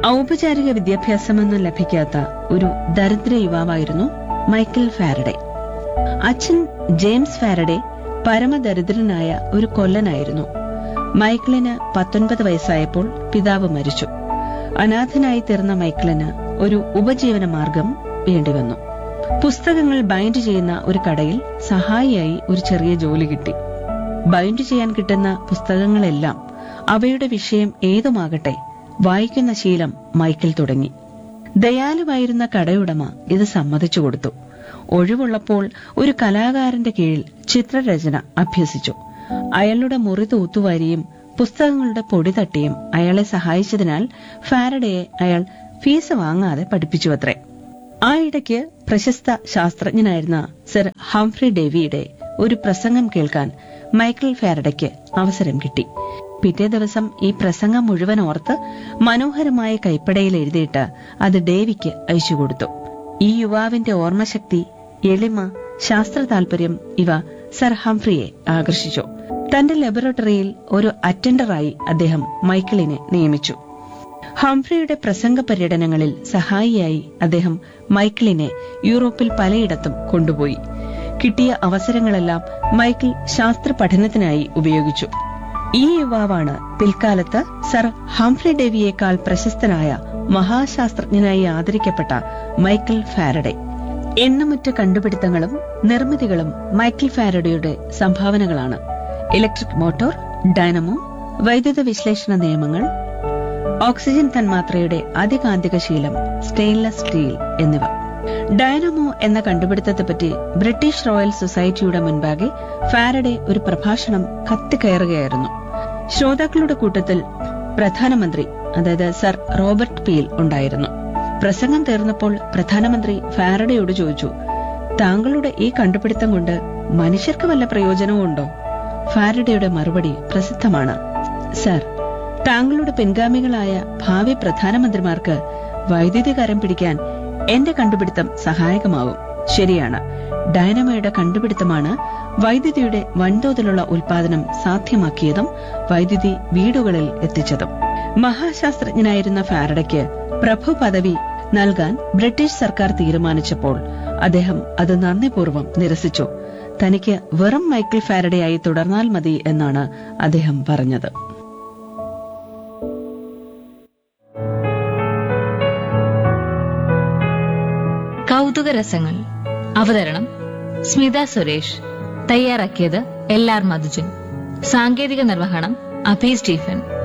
ഔപചാരിക വിദ്യാഭ്യാസമൊന്നും ലഭിക്കാത്ത ഒരു ദരിദ്ര യുവാവായിരുന്നു മൈക്കിൾ ഫാരഡെ അച്ഛൻ ജെയിംസ് ഫാരഡെ പരമദരിദ്രനായ ഒരു കൊല്ലനായിരുന്നു മൈക്കിളിന് പത്തൊൻപത് വയസ്സായപ്പോൾ പിതാവ് മരിച്ചു അനാഥനായി തീർന്ന മൈക്കിളിന് ഒരു ഉപജീവന മാർഗം വേണ്ടിവന്നു പുസ്തകങ്ങൾ ബൈൻഡ് ചെയ്യുന്ന ഒരു കടയിൽ സഹായിയായി ഒരു ചെറിയ ജോലി കിട്ടി ബൈൻഡ് ചെയ്യാൻ കിട്ടുന്ന പുസ്തകങ്ങളെല്ലാം അവയുടെ വിഷയം ഏതുമാകട്ടെ വായിക്കുന്ന ശീലം മൈക്കിൾ തുടങ്ങി ദയാലുവായിരുന്ന കടയുടമ ഇത് സമ്മതിച്ചു കൊടുത്തു ഒഴിവുള്ളപ്പോൾ ഒരു കലാകാരന്റെ കീഴിൽ ചിത്രരചന അഭ്യസിച്ചു അയാളുടെ മുറി തൂത്തുവാരിയും പുസ്തകങ്ങളുടെ പൊടി തട്ടിയും അയാളെ സഹായിച്ചതിനാൽ ഫാരഡയെ അയാൾ ഫീസ് വാങ്ങാതെ പഠിപ്പിച്ചുവത്രേ ആ ഇടയ്ക്ക് പ്രശസ്ത ശാസ്ത്രജ്ഞനായിരുന്ന സർ ഹംഫ്രി ഡേവിയുടെ ഒരു പ്രസംഗം കേൾക്കാൻ മൈക്കിൾ ഫാരഡയ്ക്ക് അവസരം കിട്ടി പിറ്റേ ദിവസം ഈ പ്രസംഗം മുഴുവൻ ഓർത്ത് മനോഹരമായ കൈപ്പടയിൽ എഴുതിയിട്ട് അത് ഡേവിക്ക് അയച്ചുകൊടുത്തു ഈ യുവാവിന്റെ ഓർമ്മശക്തി എളിമ ശാസ്ത്ര താൽപര്യം ഇവ സർ ഹംഫ്രിയെ ആകർഷിച്ചു തന്റെ ലബോറട്ടറിയിൽ ഒരു അറ്റൻഡറായി അദ്ദേഹം മൈക്കിളിനെ നിയമിച്ചു ഹംഫ്രിയുടെ പ്രസംഗ പര്യടനങ്ങളിൽ സഹായിയായി അദ്ദേഹം മൈക്കിളിനെ യൂറോപ്പിൽ പലയിടത്തും കൊണ്ടുപോയി കിട്ടിയ അവസരങ്ങളെല്ലാം മൈക്കിൾ ശാസ്ത്ര പഠനത്തിനായി ഉപയോഗിച്ചു ഈ യുവാവാണ് പിൽക്കാലത്ത് സർ ഹംഫ്രി ഡേവിയേക്കാൾ പ്രശസ്തനായ മഹാശാസ്ത്രജ്ഞനായി ആദരിക്കപ്പെട്ട മൈക്കിൾ ഫാരഡെ എണ്ണമുറ്റ കണ്ടുപിടുത്തങ്ങളും നിർമ്മിതികളും മൈക്കിൾ ഫാരഡയുടെ സംഭാവനകളാണ് ഇലക്ട്രിക് മോട്ടോർ ഡൈനമോ വൈദ്യുത വിശ്ലേഷണ നിയമങ്ങൾ ഓക്സിജൻ തന്മാത്രയുടെ അതികാന്തിക ശീലം സ്റ്റെയിൻലെസ് സ്റ്റീൽ എന്നിവ ഡൈനമോ എന്ന കണ്ടുപിടുത്തത്തെപ്പറ്റി ബ്രിട്ടീഷ് റോയൽ സൊസൈറ്റിയുടെ മുൻപാകെ ഫാരഡെ ഒരു പ്രഭാഷണം കത്തിക്കയറുകയായിരുന്നു ശ്രോതാക്കളുടെ കൂട്ടത്തിൽ പ്രധാനമന്ത്രി അതായത് സർ റോബർട്ട് പീൽ ഉണ്ടായിരുന്നു പ്രസംഗം തീർന്നപ്പോൾ പ്രധാനമന്ത്രി ഫാരഡയോട് ചോദിച്ചു താങ്കളുടെ ഈ കണ്ടുപിടുത്തം കൊണ്ട് മനുഷ്യർക്ക് വല്ല പ്രയോജനവും ഉണ്ടോ ഫാരഡയുടെ മറുപടി പ്രസിദ്ധമാണ് സർ താങ്കളുടെ പിൻഗാമികളായ ഭാവി പ്രധാനമന്ത്രിമാർക്ക് വൈദ്യുതി കരം പിടിക്കാൻ എന്റെ കണ്ടുപിടുത്തം സഹായകമാവും ശരിയാണ് ഡൈനമോയുടെ കണ്ടുപിടുത്തമാണ് വൈദ്യുതിയുടെ വൻതോതിലുള്ള ഉൽപാദനം സാധ്യമാക്കിയതും വൈദ്യുതി വീടുകളിൽ എത്തിച്ചതും മഹാശാസ്ത്രജ്ഞനായിരുന്ന ഫാരഡയ്ക്ക് പ്രഭു പദവി നൽകാൻ ബ്രിട്ടീഷ് സർക്കാർ തീരുമാനിച്ചപ്പോൾ അദ്ദേഹം അത് നന്ദിപൂർവ്വം നിരസിച്ചു തനിക്ക് വെറും മൈക്കിൾ ഫാരഡയായി തുടർന്നാൽ മതി എന്നാണ് അദ്ദേഹം പറഞ്ഞത് കൗതുകരസങ്ങൾ അവതരണം സ്മിത സുരേഷ് തയ്യാറാക്കിയത് എൽ ആർ മധുജൻ സാങ്കേതിക നിർവഹണം അഭി സ്റ്റീഫൻ